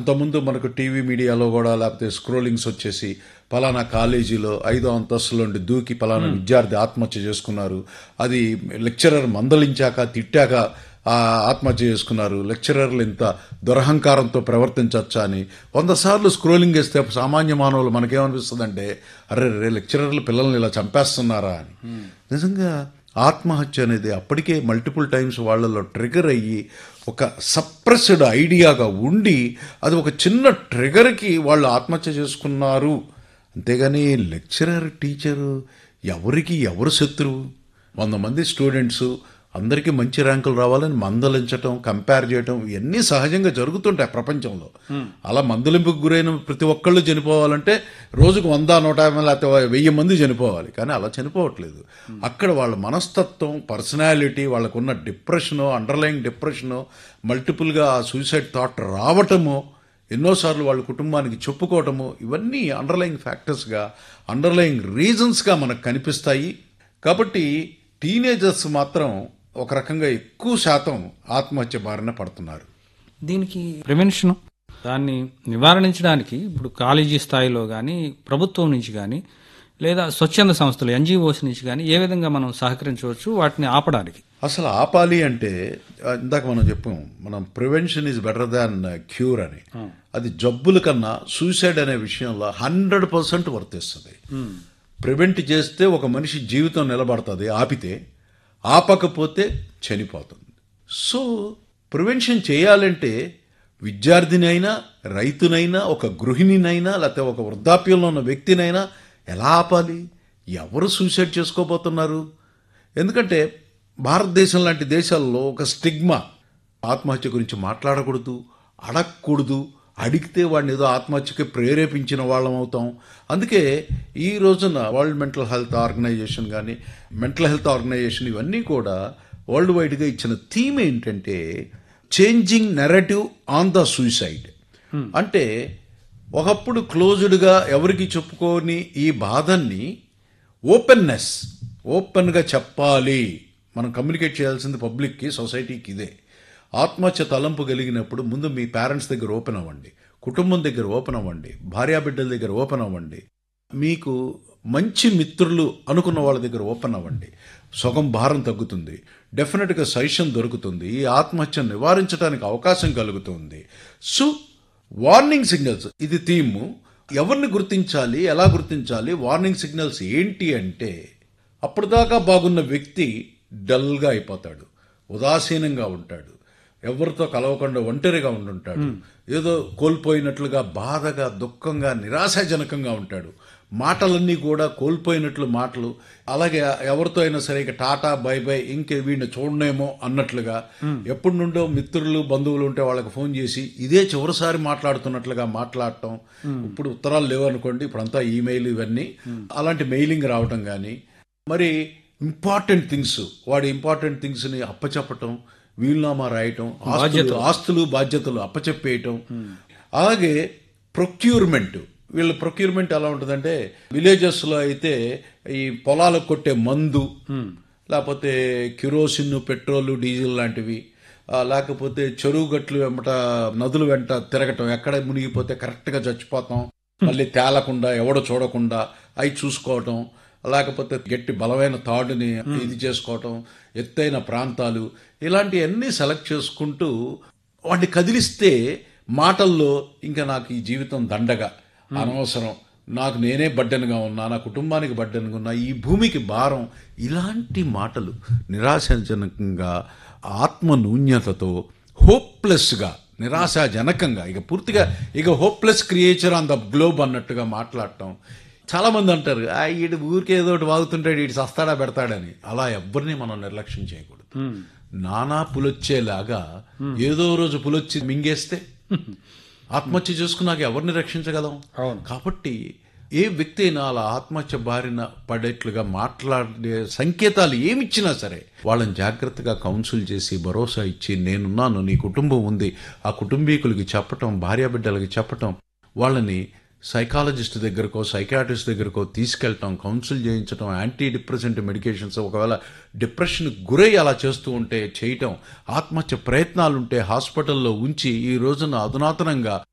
అంతకుముందు మనకు టీవీ మీడియాలో కూడా లేకపోతే స్క్రోలింగ్స్ వచ్చేసి పలానా కాలేజీలో ఐదో అంతస్తులో ఉండి దూకి పలానా విద్యార్థి ఆత్మహత్య చేసుకున్నారు అది లెక్చరర్ మందలించాక తిట్టాక ఆ ఆత్మహత్య చేసుకున్నారు లెక్చరర్లు ఇంత దురహంకారంతో ప్రవర్తించవచ్చా అని వంద సార్లు స్క్రోలింగ్ చేస్తే సామాన్య మానవులు మనకేమనిపిస్తుందంటే అరే రే లెక్చరర్లు పిల్లల్ని ఇలా చంపేస్తున్నారా అని నిజంగా ఆత్మహత్య అనేది అప్పటికే మల్టిపుల్ టైమ్స్ వాళ్ళలో ట్రిగర్ అయ్యి ఒక సప్రెస్డ్ ఐడియాగా ఉండి అది ఒక చిన్న ట్రిగర్కి వాళ్ళు ఆత్మహత్య చేసుకున్నారు అంతేగాని లెక్చరర్ టీచరు ఎవరికి ఎవరు శత్రువు వంద మంది స్టూడెంట్స్ అందరికీ మంచి ర్యాంకులు రావాలని మందలించటం కంపేర్ చేయటం ఇవన్నీ సహజంగా జరుగుతుంటాయి ప్రపంచంలో అలా మందలింపుకు గురైన ప్రతి ఒక్కళ్ళు చనిపోవాలంటే రోజుకు వంద నూట యాభై లేకపోతే వెయ్యి మంది చనిపోవాలి కానీ అలా చనిపోవట్లేదు అక్కడ వాళ్ళ మనస్తత్వం పర్సనాలిటీ వాళ్ళకున్న డిప్రెషను అండర్లయింగ్ డిప్రెషను మల్టిపుల్గా ఆ సూసైడ్ థాట్ రావటము ఎన్నోసార్లు వాళ్ళ కుటుంబానికి చెప్పుకోవటము ఇవన్నీ అండర్లయింగ్ ఫ్యాక్టర్స్గా అండర్లయింగ్ రీజన్స్గా మనకు కనిపిస్తాయి కాబట్టి టీనేజర్స్ మాత్రం ఒక రకంగా ఎక్కువ శాతం ఆత్మహత్య బారిన పడుతున్నారు దీనికి ప్రివెన్షన్ దాన్ని నివారించడానికి ఇప్పుడు కాలేజీ స్థాయిలో కానీ ప్రభుత్వం నుంచి కానీ లేదా స్వచ్ఛంద సంస్థలు ఎన్జిఓస్ నుంచి కానీ ఏ విధంగా మనం సహకరించవచ్చు వాటిని ఆపడానికి అసలు ఆపాలి అంటే ఆ, ఇందాక మనం చెప్పాం మనం prevention is better than cure అని అది జబ్బుల కన్నా సూసైడ్ అనే విషయంలో హండ్రెడ్ పర్సెంట్ వర్తిస్తుంది ప్రివెంట్ చేస్తే ఒక మనిషి జీవితం నిలబడుతుంది ఆపితే ఆపకపోతే చనిపోతుంది సో ప్రివెన్షన్ చేయాలంటే విద్యార్థినైనా రైతునైనా ఒక గృహిణినైనా లేకపోతే ఒక వృద్ధాప్యంలో ఉన్న వ్యక్తినైనా ఎలా ఆపాలి ఎవరు సూసైడ్ చేసుకోబోతున్నారు ఎందుకంటే భారతదేశం లాంటి దేశాల్లో ఒక స్టిగ్మా ఆత్మహత్య గురించి మాట్లాడకూడదు అడగకూడదు అడిగితే వాడిని ఏదో ఆత్మహత్యకి ప్రేరేపించిన వాళ్ళం అవుతాం అందుకే ఈ రోజున వరల్డ్ మెంటల్ హెల్త్ ఆర్గనైజేషన్ కానీ మెంటల్ హెల్త్ ఆర్గనైజేషన్ ఇవన్నీ కూడా వరల్డ్ వైడ్గా ఇచ్చిన థీమ్ ఏంటంటే changing narrative on the suicide అంటే ఒకప్పుడు క్లోజ్డ్గా ఎవరికి చెప్పుకోని ఈ బాధని ఓపెన్నెస్ ఓపెన్గా చెప్పాలి మనం కమ్యూనికేట్ చేయాల్సింది పబ్లిక్కి సొసైటీకి ఇదే ఆత్మహత్య తలంపు కలిగినప్పుడు ముందు మీ పేరెంట్స్ దగ్గర ఓపెన్ అవ్వండి కుటుంబం దగ్గర ఓపెన్ అవ్వండి భార్యాబిడ్డల దగ్గర ఓపెన్ అవ్వండి మీకు మంచి మిత్రులు అనుకున్న వాళ్ళ దగ్గర ఓపెన్ అవ్వండి సగం భారం తగ్గుతుంది డెఫినెట్గా సజెషన్ దొరుకుతుంది ఈ ఆత్మహత్యను నివారించడానికి అవకాశం కలుగుతుంది సో వార్నింగ్ సిగ్నల్స్ ఇది థీమ్ ఎవరిని గుర్తించాలి ఎలా గుర్తించాలి వార్నింగ్ సిగ్నల్స్ ఏంటి అంటే అప్పటిదాకా బాగున్న వ్యక్తి డల్గా అయిపోతాడు ఉదాసీనంగా ఉంటాడు ఎవరితో కలవకుండా ఒంటరిగా ఉండుంటాడు ఏదో కోల్పోయినట్లుగా బాధగా దుఃఖంగా నిరాశాజనకంగా ఉంటాడు మాటలన్నీ కూడా కోల్పోయినట్లు మాటలు అలాగే ఎవరితో అయినా సరే ఇక టాటా బై బై ఇంకే వీడిని చూడనేమో అన్నట్లుగా ఎప్పటి నుండో మిత్రులు బంధువులు ఉంటే వాళ్ళకి ఫోన్ చేసి ఇదే చివరిసారి మాట్లాడుతున్నట్లుగా మాట్లాడటం ఇప్పుడు ఉత్తరాలు లేవు అనుకోండి ఇప్పుడంతా ఈమెయిల్ ఇవన్నీ అలాంటి మెయిలింగ్ రావటం కానీ మరి ఇంపార్టెంట్ థింగ్స్ వాడి ఇంపార్టెంట్ థింగ్స్ని అప్పచెప్పటం వీలునామా రాయటం ఆస్తులు ఆస్తులు బాధ్యతలు అప్పచెప్పేయటం అలాగే ప్రొక్యూర్మెంట్ వీళ్ళ ప్రొక్యూర్మెంట్ ఎలా ఉంటుందంటే విలేజెస్లో అయితే ఈ పొలాలకు కొట్టే మందు లేకపోతే కిరోసిన్ పెట్రోల్ డీజిల్ లాంటివి ఆ, లేకపోతే చెరువు గట్లు వెంబట నదులు వెంట తిరగటం ఎక్కడ మునిగిపోతే కరెక్ట్గా చచ్చిపోతాం మళ్ళీ తేలకుండా ఎవడో చూడకుండా అవి చూసుకోవటం లేకపోతే గట్టి బలమైన తాడుని ఇది చేసుకోవటం ఎత్తైన ప్రాంతాలు ఇలాంటివన్నీ సెలెక్ట్ చేసుకుంటూ వాడిని కదిలిస్తే మాటల్లో ఇంకా నాకు ఈ జీవితం దండగా అనవసరం నాకు నేనే బడ్డనుగా ఉన్నా నా కుటుంబానికి బడ్డనుగా ఉన్నా ఈ భూమికి భారం ఇలాంటి మాటలు నిరాశాజనకంగా ఆత్మ నూన్యతతో హోప్లెస్గా నిరాశాజనకంగా ఇక పూర్తిగా ఇక hopeless creature on the globe అన్నట్టుగా మాట్లాడటం చాలా మంది అంటారు "ఆ, ఈడు ఊరికే ఏదో ఒకటి వాగుతుంటాడు ఈడు సస్తాడా పెడతాడని అలా ఎవ్వరిని మనం నిర్లక్ష్యం చేయకూడదు నానా పులొచ్చేలాగా ఏదో రోజు పులొచ్చి మింగేస్తే ఆత్మహత్య చేసుకున్నాక ఎవరిని రక్షించగలం అవును. కాబట్టి ఏ వ్యక్తి అయినా అలా ఆత్మహత్య బారిన పడేట్లుగా మాట్లాడే సంకేతాలు ఏమిచ్చినా సరే వాళ్ళని జాగ్రత్తగా కౌన్సిల్ చేసి భరోసా ఇచ్చి నేనున్నాను నీ కుటుంబం ఉంది ఆ కుటుంబీకులకి చెప్పటం భార్యాబిడ్డలకి చెప్పటం వాళ్ళని సైకాలజిస్ట్ దగ్గరకో సైకాట్రిస్ట్ దగ్గరకో తీసుకెళ్ళటం కౌన్సిల్ చేయించడం యాంటీ డిప్రెసెంట్ మెడికేషన్స్ ఒకవేళ డిప్రెషన్ గురై అలా చేస్తూ ఉంటే చేయటం ఆత్మహత్య ప్రయత్నాలుంటే హాస్పిటల్లో ఉంచి ఈ రోజున అధునాతనంగా